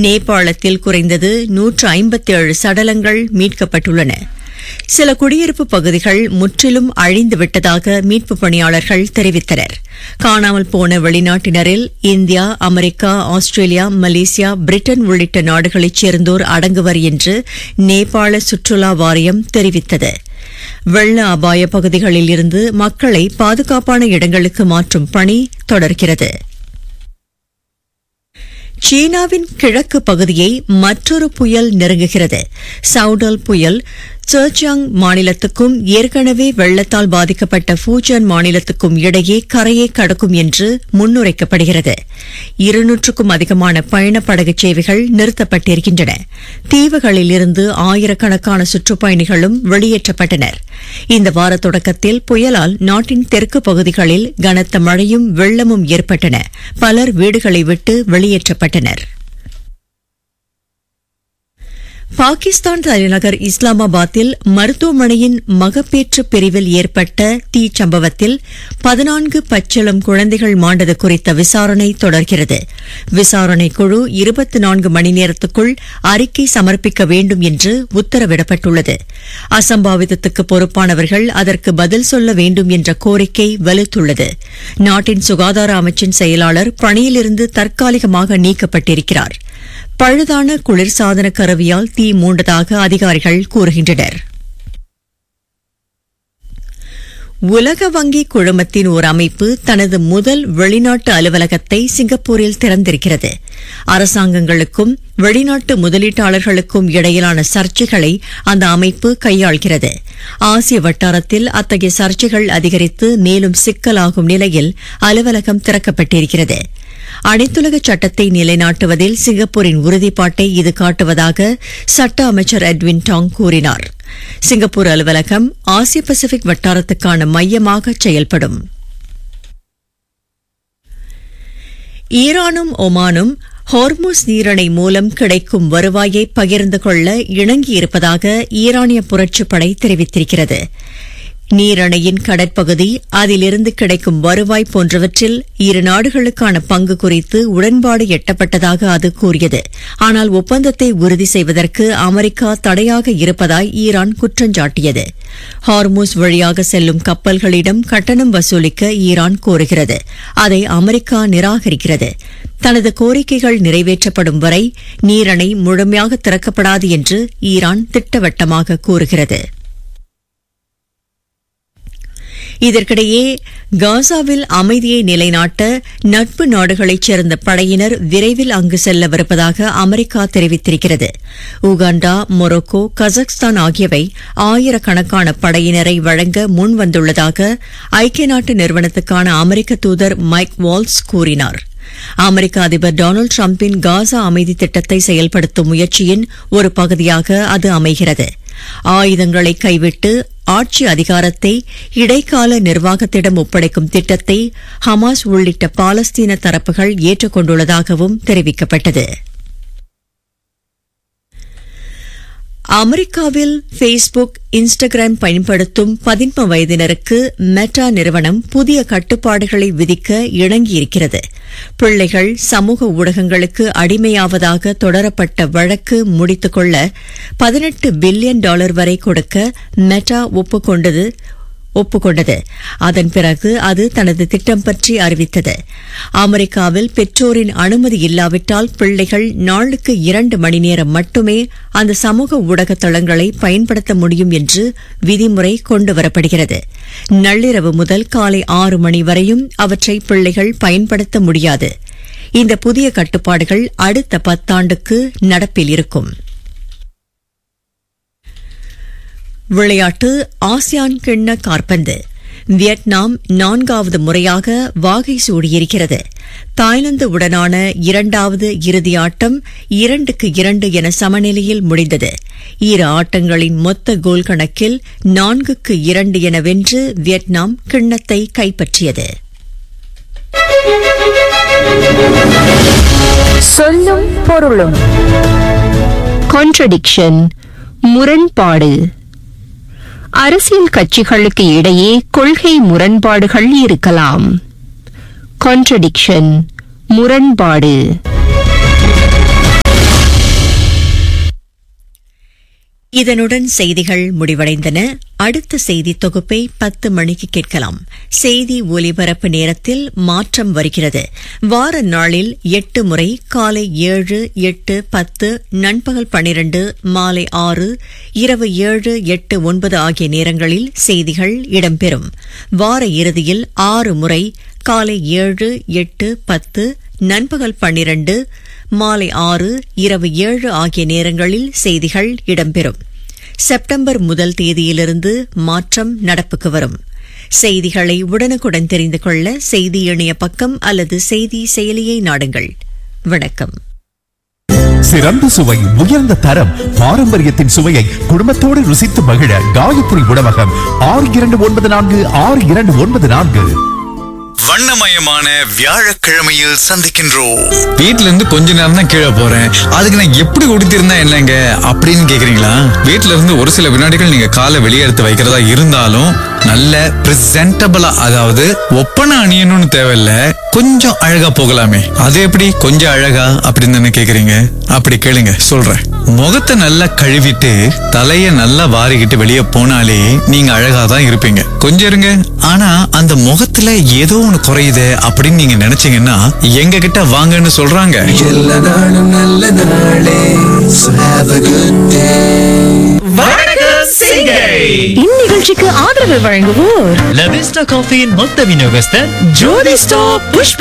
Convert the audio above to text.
நேபாளத்தில் குறைந்தது நூற்று ஐம்பத்தேழு சடலங்கள் மீட்கப்பட்டுள்ளன சில குடியிருப்பு பகுதிகள் முற்றிலும் அழிந்துவிட்டதாக மீட்பு பணியாளர்கள் தெரிவித்தனர் காணாமல் போன வெளிநாட்டினரில் India America Australia Malaysia Britain உள்ளிட்ட நாடுகளைச் சேர்ந்தோர் அடங்குவர் என்று நேபாள சுற்றுலா வாரியம் தெரிவித்தது வெள்ள அபாய பகுதிகளில் இருந்து மக்களை பாதுகாப்பான இடங்களுக்கு மாற்றும் பணி தொடர்கிறது சீனாவின் கிழக்கு பகுதியை மற்றொரு புயல் நெருங்குகிறது சவுடல் புயல் சர்ஜியாங் மாநிலத்துக்கும் ஏற்கனவே வெள்ளத்தால் பாதிக்கப்பட்ட ஃபூஜான் மாநிலத்துக்கும் இடையே கரையை கடக்கும் என்று முன்னுரைக்கப்படுகிறது இருநூற்றுக்கும் அதிகமான பயண படகு சேவைகள் நிறுத்தப்பட்டிருக்கின்றன தீவுகளில் இருந்து ஆயிரக்கணக்கான சுற்றுப்பயணிகளும் வெளியேற்றப்பட்டனர் இந்த வார தொடக்கத்தில் புயலால் நாட்டின் தெற்கு பகுதிகளில் கனத்த மழையும் வெள்ளமும் ஏற்பட்டன பலர் வீடுகளை விட்டு வெளியேற்றப்பட்டனர் பாகிஸ்தான் தலைநகர் இஸ்லாமாபாத்தில் மருத்துவமனையின் மகப்பேற்று பிரிவில் ஏற்பட்ட தீ சம்பவத்தில் பதினான்கு பச்சிளம் குழந்தைகள் மாண்டது குறித்த விசாரணை தொடர்கிறது விசாரணை குழு இருபத்தி நான்கு மணி நேரத்துக்குள் அறிக்கை சமர்ப்பிக்க வேண்டும் என்று உத்தரவிடப்பட்டுள்ளது அசம்பாவிதத்துக்கு பொறுப்பானவர்கள் அதற்கு பதில் சொல்ல வேண்டும் என்ற கோரிக்கை வலுத்துள்ளது நாட்டின் சுகாதார அமைச்சின் செயலாளர் பணியிலிருந்து தற்காலிகமாக நீக்கப்பட்டிருக்கிறார் பழுதான குளிர்சாதன கருவியால் தீ மூண்டதாக அதிகாரிகள் கூறுகின்றனர் உலக வங்கி குழுமத்தின் ஒரு அமைப்பு தனது முதல் வெளிநாட்டு அலுவலகத்தை சிங்கப்பூரில் திறந்திருக்கிறது அரசாங்கங்களுக்கும் வெளிநாட்டு முதலீட்டாளர்களுக்கும் இடையிலான சர்ச்சைகளை அந்த அமைப்பு கையாள்கிறது ஆசிய வட்டாரத்தில் அத்தகைய சர்ச்சைகள் அதிகரித்து மேலும் சிக்கலாகும் நிலையில் அலுவலகம் திறக்கப்பட்டிருக்கிறது அனைத்துலக சட்டத்தை நிலைநாட்டுவதில் சிங்கப்பூரின் உறுதிப்பாட்டை இது காட்டுவதாக சட்ட அமைச்சர் எட்வின் டாங் கூறினார் சிங்கப்பூர் அலுவலகம் ஆசிய பசிபிக் வட்டாரத்துக்கான மையமாக செயல்படும் ஈரானும் ஒமானும் ஹார்முஸ் நீரணை மூலம் கிடைக்கும் வருவாயை பகிர்ந்து கொள்ள இணங்கியிருப்பதாக ஈரானிய புரட்சிப்படை தெரிவித்திருக்கிறது நீரணையின் கடற்பகுதி அதிலிருந்து கிடைக்கும் வருவாய் போன்றவற்றில் இரு நாடுகளுக்கான பங்கு குறித்து உடன்பாடு எட்டப்பட்டதாக அது கூறியது ஆனால் ஒப்பந்தத்தை உறுதி செய்வதற்கு அமெரிக்கா தடையாக இருப்பதாய் ஈரான் குற்றஞ்சாட்டியது ஹார்மூஸ் வழியாக செல்லும் கப்பல்களிடம் கட்டணம் வசூலிக்க ஈரான் கோருகிறது அதை அமெரிக்கா நிராகரிக்கிறது தனது கோரிக்கைகள் நிறைவேற்றப்படும் வரை நீரணை முழுமையாக திறக்கப்படாது என்று ஈரான் திட்டவட்டமாக கூறுகிறது இதற்கிடையே காசாவில் அமைதியை நிலைநாட்ட நட்பு நாடுகளைச் சேர்ந்த படையினர் விரைவில் அங்கு செல்லவிருப்பதாக அமெரிக்கா தெரிவித்திருக்கிறது உகாண்டா மொரோக்கோ கசக்ஸ்தான் ஆகியவை ஆயிரக்கணக்கான படையினரை வழங்க முன்வந்துள்ளதாக ஐக்கிய நாட்டு நிறுவனத்துக்கான அமெரிக்க தூதர் மைக் வால்ஸ் கூறினார் அமெரிக்க அதிபர் டொனால்டு டிரம்பின் காசா அமைதி திட்டத்தை செயல்படுத்தும் முயற்சியின் ஒரு பகுதியாக அது அமைகிறது ஆயுதங்களை கைவிட்டு ஆட்சி அதிகாரத்தை இடைக்கால நிர்வாகத்திடம் ஒப்படைக்கும் திட்டத்தை ஹமாஸ் உள்ளிட்ட பாலஸ்தீன தரப்புகள் ஏற்றுக்கொண்டுள்ளதாகவும் தெரிவிக்கப்பட்டது அமெரிக்காவில் ஃபேஸ்புக் இன்ஸ்டாகிராம் பயன்படுத்தும் பதின்ம வயதினருக்கு மெட்டா நிறுவனம் புதிய கட்டுப்பாடுகளை விதிக்க இணங்கியிருக்கிறது பிள்ளைகள் சமூக ஊடகங்களுக்கு அடிமையாவதாக தொடரப்பட்ட வழக்கு முடித்துக்கொள்ள பதினெட்டு பில்லியன் டாலர் வரை கொடுக்க மெட்டா ஒப்புக்கொண்டது ஒப்புக்கொண்டது அதன் பிறகு அது தனது திட்டம் பற்றி அறிவித்தது அமெரிக்காவில் பெற்றோரின் அனுமதி இல்லாவிட்டால் பிள்ளைகள் நாளுக்கு இரண்டு மணி நேரம் மட்டுமே அந்த சமூக ஊடக தளங்களை பயன்படுத்த முடியும் என்று விதிமுறை கொண்டுவரப்படுகிறது நள்ளிரவு முதல் காலை ஆறு மணி வரையும் அவற்றை பிள்ளைகள் பயன்படுத்த முடியாது இந்த புதிய கட்டுப்பாடுகள் அடுத்த பத்தாண்டுக்கு நடப்பில் இருக்கும் விளையாட்டு ஆசியான் கிண்ண காற்பந்து வியட்நாம் நான்காவது முறையாக வாகை சூடியிருக்கிறது தாய்லாந்து உடனான இரண்டாவது இறுதி ஆட்டம் இரண்டுக்கு இரண்டு என சமநிலையில் முடிந்தது இரு ஆட்டங்களின் மொத்த கோல் கணக்கில் நான்குக்கு இரண்டு என வென்று வியட்நாம் கிண்ணத்தை கைப்பற்றியது சொல்லும் பொருளும் கான்ட்ரடிக்ஷன் முரண்பாடு அரசியல் கட்சிகளுக்கு இடையே கொள்கை முரண்பாடுகள் இருக்கலாம் கான்ட்ரடிக்ஷன் முரண்பாடு இதனுடன் செய்திகள் முடிவடைந்தன அடுத்த செய்தி தொகுப்பை பத்து மணிக்கு கேட்கலாம் செய்தி ஒலிபரப்பு நேரத்தில் மாற்றம் வருகிறது வார நாளில் எட்டு முறை காலை ஏழு எட்டு பத்து நண்பகல் பனிரண்டு மாலை ஆறு இரவு ஏழு எட்டு ஒன்பது ஆகிய நேரங்களில் செய்திகள் இடம்பெறும் வார இறுதியில் ஆறு முறை காலை ஏழு எட்டு பத்து நண்பகல் பன்னிரண்டு மாலை ஆறு இரவு ஏழு ஆகிய நேரங்களில் செய்திகள் இடம்பெறும் செப்டம்பர் முதல் தேதியிலிருந்து மாற்றம் நடப்புக்கு வரும் செய்திகளை உடனுக்குடன் தெரிந்து கொள்ள செய்தி இணைய பக்கம் அல்லது செய்தி செயலியை நாடுங்கள் வணக்கம் சிறந்த சுவை உயர்ந்த தரம் பாரம்பரியத்தின் சுவையை குடும்பத்தோடு ருசித்து மகிழ காயத்ரி உணவகம் ஆறு இரண்டு ஒன்பது நான்கு ஆறு இரண்டு ஒன்பது நான்கு வண்ணமயமான வியாழக்கிழமையில் சந்திக்கின்றோம் வீட்ல இருந்து கொஞ்ச நேரம் தான் கீழே போறேன் அதுக்கு நான் எப்படி உடுத்திருந்தா என்னங்க அப்படின்னு கேக்குறீங்களா வீட்ல இருந்து ஒரு சில வினாடிகள் நீங்க காலை வெளியே எடுத்து வைக்கிறதா இருந்தாலும் நல்ல பிரசன்டபிளா அதாவது ஒப்பனை அணியணும்னு தேவையில்ல கொஞ்சம் அழகா போகலாமே அது எப்படி கொஞ்சம் அழகா அப்படின்னு தானே கேக்குறீங்க அப்படி கேளுங்க சொல்றேன் முகத்தை நல்லா கழுவிட்டு தலைய நல்லா வாரிக்கிட்டு வெளியே போனாலே நீங்க அழகா தான் இருப்பீங்க கொஞ்சம் இருங்க ஆனா அந்த முகத்துல ஏதோ ஒண்ணு குறையுது அப்படின்னு நீங்க நினைச்சீங்கன்னா எங்க கிட்ட வாங்கன்னு சொல்றாங்க இந்நிகழ்ச்சிக்கு ஆதரவு வழங்குவோர் லவிஸ்டா காஃபியின் மொத்த விநியோகஸ்தர் ஜோதி ஸ்டாப் புஷ்பா